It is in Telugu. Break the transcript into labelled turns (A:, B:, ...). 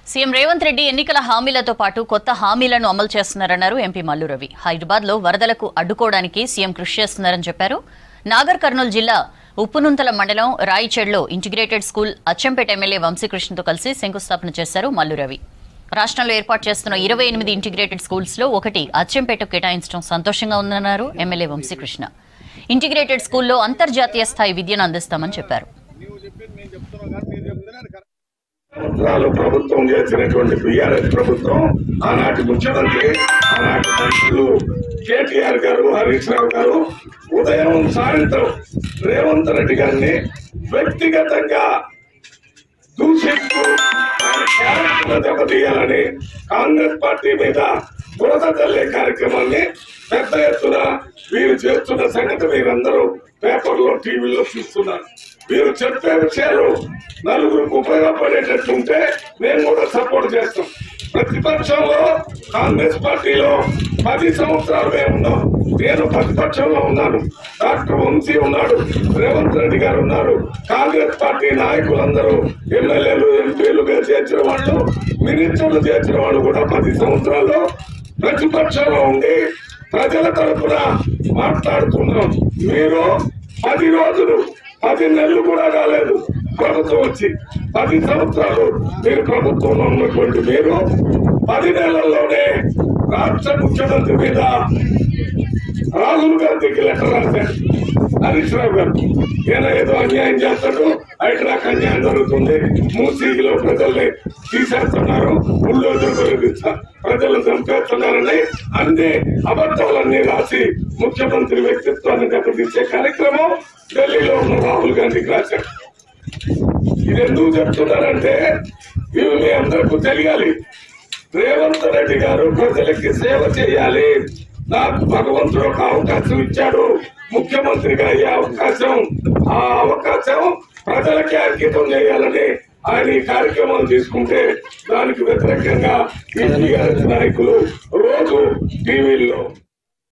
A: సీఎం రేవంత్ రెడ్డి ఎన్నికల హామీలతో పాటు కొత్త హామీలను అమలు చేస్తున్నారన్నారు ఎంపీ మల్లు రవి హైదరాబాద్ లో వరదలకు అడ్డుకోవడానికి సీఎం కృషి చేస్తున్నారని చెప్పారు నాగర్ కర్నూలు జిల్లా ఉప్పునుంతల మండలం రాయిచెడ్లో ఇంటిగ్రేటెడ్ స్కూల్ అచ్చంపేట ఎమ్మెల్యే వంశీకృష్ణతో కలిసి శంకుస్థాపన చేశారు మల్లు రవి రాష్ట్రంలో ఏర్పాటు చేస్తున్న ఇరవై ఎనిమిది ఇంటిగ్రేటెడ్ స్కూల్స్ లో ఒకటి అచ్చంపేటకు కేటాయించడం సంతోషంగా ఉందన్నారు ఎమ్మెల్యే వంశీకృష్ణ ఇంటిగ్రేటెడ్ స్కూల్లో అంతర్జాతీయ స్థాయి విద్యను అందిస్తామని చెప్పారు
B: సంవత్సరాలు ప్రభుత్వం చేసినటువంటి బీఆర్ఎస్ ప్రభుత్వం ఆనాటి ముఖ్యమంత్రి ఆనాటి మంత్రులు కేటీఆర్ గారు హరీష్ రావు గారు ఉదయం సాయంత్రం రేవంత్ రెడ్డి గారిని వ్యక్తిగతంగా దూషిస్తూ ఆయన క్యారెక్టర్ దెబ్బతీయాలని కాంగ్రెస్ పార్టీ మీద బురద చల్లే కార్యక్రమాన్ని పెద్ద ఎత్తున వీరు చేస్తున్న సంగతి మీరందరూ పేపర్లో టీవీలో చూస్తున్నారు వీరు చెప్పే విషయాలు నలుగురికి ఉపయోగపడేటట్టుంటే మేము కూడా సపోర్ట్ చేస్తాం ప్రతిపక్షంలో కాంగ్రెస్ పార్టీలో పది సంవత్సరాలు మేము ఉన్నాం నేను ప్రతిపక్షంలో ఉన్నాను డాక్టర్ వంశీ ఉన్నాడు రేవంత్ రెడ్డి గారు ఉన్నారు కాంగ్రెస్ పార్టీ నాయకులందరూ ఎమ్మెల్యేలు ఎంపీలుగా చేర్చిన వాళ్ళు మినిస్టర్లు చేర్చిన వాళ్ళు కూడా పది సంవత్సరాలు ప్రతిపక్షంలో ఉండి ప్రజల తరపున మాట్లాడుతున్నాం మీరు పది రోజులు పది నెలలు కూడా కాలేదు ప్రభుత్వం వచ్చి పది సంవత్సరాలు మీరు ప్రభుత్వంలో ఉన్నటువంటి మీరు పది నెలల్లోనే రాష్ట్ర ముఖ్యమంత్రి మీద రాహుల్ గాంధీకి లెటర్ రాశారు హరీష్ రావు గారు ఈయన ఏదో అన్యాయం చేస్తాడు హైడ్రాక్ అన్యాయం జరుగుతుంది మూసీలో ప్రజల్ని తీసేస్తున్నారు బుల్డోజర్ తొలగించారు ప్రజలు చంపేస్తున్నారని అన్ని అబద్ధాలన్నీ రాసి ముఖ్యమంత్రి వ్యక్తిత్వాన్ని దెబ్బతీసే కార్యక్రమం ఢిల్లీలో ఉన్న రాహుల్ గాంధీకి రాశారు ఇది ఎందుకు చెప్తున్నారంటే ఇవి మీ అందరికీ తెలియాలి రేవంత్ రెడ్డి గారు ప్రజలకి సేవ చేయాలి నాకు భగవంతుడు ఒక అవకాశం ఇచ్చాడు ముఖ్యమంత్రిగా అయ్యే అవకాశం ఆ అవకాశం ప్రజలకి అంకితం చేయాలని ఆయన ఈ కార్యక్రమం తీసుకుంటే దానికి వ్యతిరేకంగా ఈ టీఆర్ఎస్ నాయకులు రోజు టీవీల్లో